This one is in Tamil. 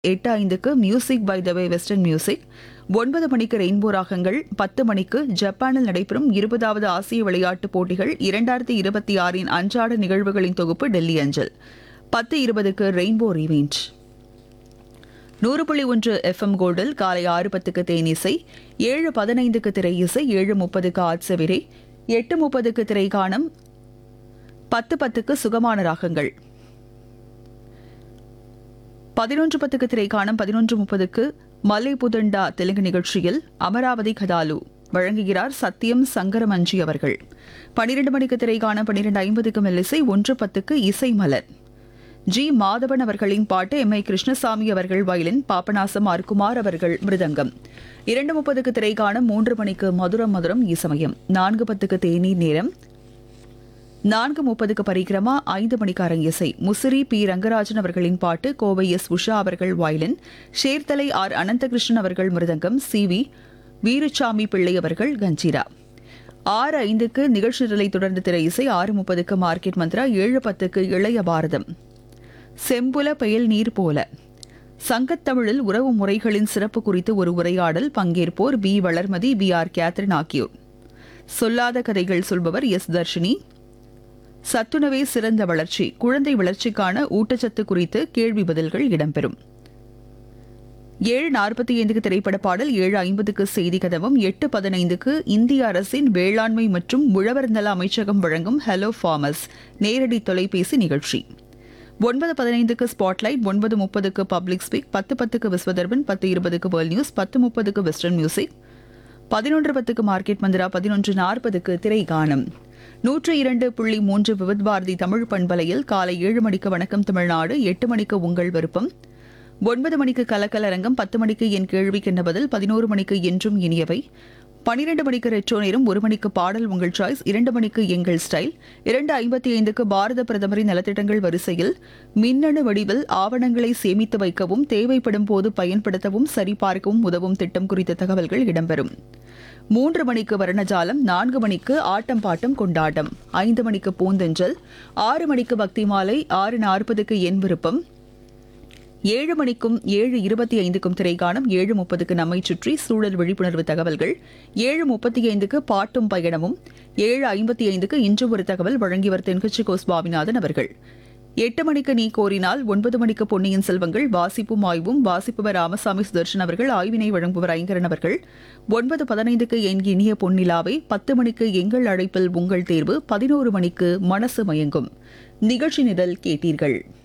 எட்டு ஐந்துக்கு music by the way western music ஒன்பது மணிக்கு ரெயின்போ ராகங்கள் பத்து மணிக்கு ஜப்பானில் நடைபெறும் இருபதாவது ஆசிய விளையாட்டுப் போட்டிகள் இரண்டாயிரத்தி இருபத்தி ஆறின் அன்றாட நிகழ்வுகளின் தொகுப்பு டெல்லி அஞ்சல் பத்து இருபதுக்கு ரெயின்போ ரீவேஞ்ச் நூறு புள்ளி ஒன்று எஃப்எம் கோல்டில் காலை ஆறு பத்துக்கு தேனிசை ஏழு பதினைந்துக்கு திரை இசை ஏழு முப்பதுக்கு ஆட்சவிரை எட்டு முப்பதுக்கு திரை காணும் பத்து பத்துக்கு சுகமான ராகங்கள் பதினொன்று பத்துக்கு திரை காணும் பதினொன்று முப்பதுக்கு மல்லை புதண்டா தெலுங்கு நிகழ்ச்சியில் அமராவதி கதாலு வழங்குகிறார் சத்யம் சங்கரமஞ்சி அவர்கள் பனிரெண்டு மணிக்கு திரை காணும் பன்னிரெண்டு ஐம்பதுக்கு மெல்லிசை ஒன்று பத்துக்கு இசை மலர் ஜி மாதவன் அவர்களின் பாட்டு எம் ஐ கிருஷ்ணசாமி அவர்கள் வயலின் பாபநாசம் ஆர் குமார் அவர்கள் மிருதங்கம் இரண்டு முப்பதுக்கு திரை காணும் மூன்று மணிக்கு மதுரம் மதுரம் இசமயம் நான்கு பத்துக்கு தேநீர் நேரம் நான்கு முப்பதுக்கு பரிக்கிரமா ஐந்து மணிக்கு அரங்கிசை முசிறி பி ரங்கராஜன் அவர்களின் பாட்டு கோவை எஸ் உஷா அவர்கள் வயலின் ஷேர்தலை ஆர் அனந்தகிருஷ்ணன் அவர்கள் மிருதங்கம் சி வி வீருச்சாமி பிள்ளை அவர்கள் கஞ்சிரா ஆறு ஐந்துக்கு நிகழ்ச்சி நிலை தொடர்ந்து திரை இசை ஆறு முப்பதுக்கு மார்க்கெட் மந்த்ரா ஏழு பத்துக்கு இளைய பாரதம் செம்புல பெயல் நீர் போல சங்கத்தமிழில் உறவு முறைகளின் சிறப்பு குறித்து ஒரு உரையாடல் பங்கேற்போர் P Valarmathi P R Catherine ஆகியோர் சொல்லாத கதைகள் சொல்பவர் எஸ் தர்ஷினி சத்துணவே சிறந்த வளர்ச்சி குழந்தை வளர்ச்சிக்கான ஊட்டச்சத்து குறித்து கேள்வி பதில்கள் இடம்பெறும் ஏழு நாற்பத்தி ஐந்துக்கு திரைப்பட பாடல் ஏழு ஐம்பதுக்கு செய்தி கதவும் எட்டு பதினைந்துக்கு இந்திய அரசின் வேளாண்மை மற்றும் உழவர் நல அமைச்சகம் வழங்கும் ஹலோ ஃபார்மர்ஸ் நேரடி தொலைபேசி நிகழ்ச்சி ஒன்பது பதினைந்துக்கு ஸ்பாட்லைட் ஒன்பது முப்பதுக்கு பப்ளிக் ஸ்பீக் பத்து பத்துக்கு விஸ்வதர்பன் பத்து இருபதுக்கு வேர்ல்ட் நியூஸ் பத்து முப்பதுக்கு வெஸ்டர்ன் மியூசிக் பதினொன்று பத்துக்கு மார்க்கெட் மந்திரா பதினொன்று நாற்பதுக்கு திரை காணும் நூற்று இரண்டு புள்ளி மூன்று விவித் பாரதி தமிழ் பண்பலையில் காலை ஏழு மணிக்கு வணக்கம் தமிழ்நாடு எட்டு மணிக்கு உங்கள் விருப்பம் ஒன்பது மணிக்கு கலக்கலரங்கம் பத்து மணிக்கு என் கேள்விக்கென்ன பதில் பதினோரு மணிக்கு என்றும் இனியவை பனிரெண்டு மணிக்கு ரெட்ரோ நேரம் ஒரு மணிக்கு பாடல் உங்கள் சாய்ஸ் இரண்டு மணிக்கு எங்கள் ஸ்டைல் இரண்டு ஐம்பத்தி ஐந்துக்கு பாரத பிரதமரின் நலத்திட்டங்கள் வரிசையில் மின்னணு வடிவில் ஆவணங்களை சேமித்து வைக்கவும் தேவைப்படும் போது பயன்படுத்தவும் சரிபார்க்கவும் உதவும் திட்டம் குறித்த தகவல்கள் இடம்பெறும் மூன்று மணிக்கு வர்ணஜாலம் நான்கு மணிக்கு ஆட்டம் பாட்டம் கொண்டாட்டம் ஐந்து மணிக்கு பூந்தெஞ்சல் ஆறு மணிக்கு பக்தி மாலை ஆறு நாற்பதுக்கு என் விருப்பம் ஏழு மணிக்கும் ஏழு இருபத்தி ஐந்துக்கும் திரைக்காணும் ஏழு முப்பதுக்கு நம்மை சுற்றி சூழல் விழிப்புணர்வு தகவல்கள் ஏழு முப்பத்தி ஐந்துக்கு பாட்டும் பயணமும் ஏழு ஐம்பத்தி ஐந்துக்கு இன்று ஒரு தகவல் வழங்கியவர் தென்கட்சி கோ சுவாமிநாதன் அவர்கள் எட்டு மணிக்கு நீ கோரினால் ஒன்பது மணிக்கு பொன்னியின் செல்வங்கள் வாசிப்பும் ஆய்வும் வாசிப்பவர் ராமசாமி சுதர்ஷன் அவர்கள் ஆய்வினை வழங்குபவர் ஐங்கரன் அவர்கள் ஒன்பது பதினைந்துக்கு என் இனிய பொன்னிலாவை பத்து மணிக்கு எங்கள் அழைப்பில் உங்கள் தேர்வு பதினோரு மணிக்கு மனசு மயங்கும் நிகழ்ச்சி நிரல் கேட்டீர்கள்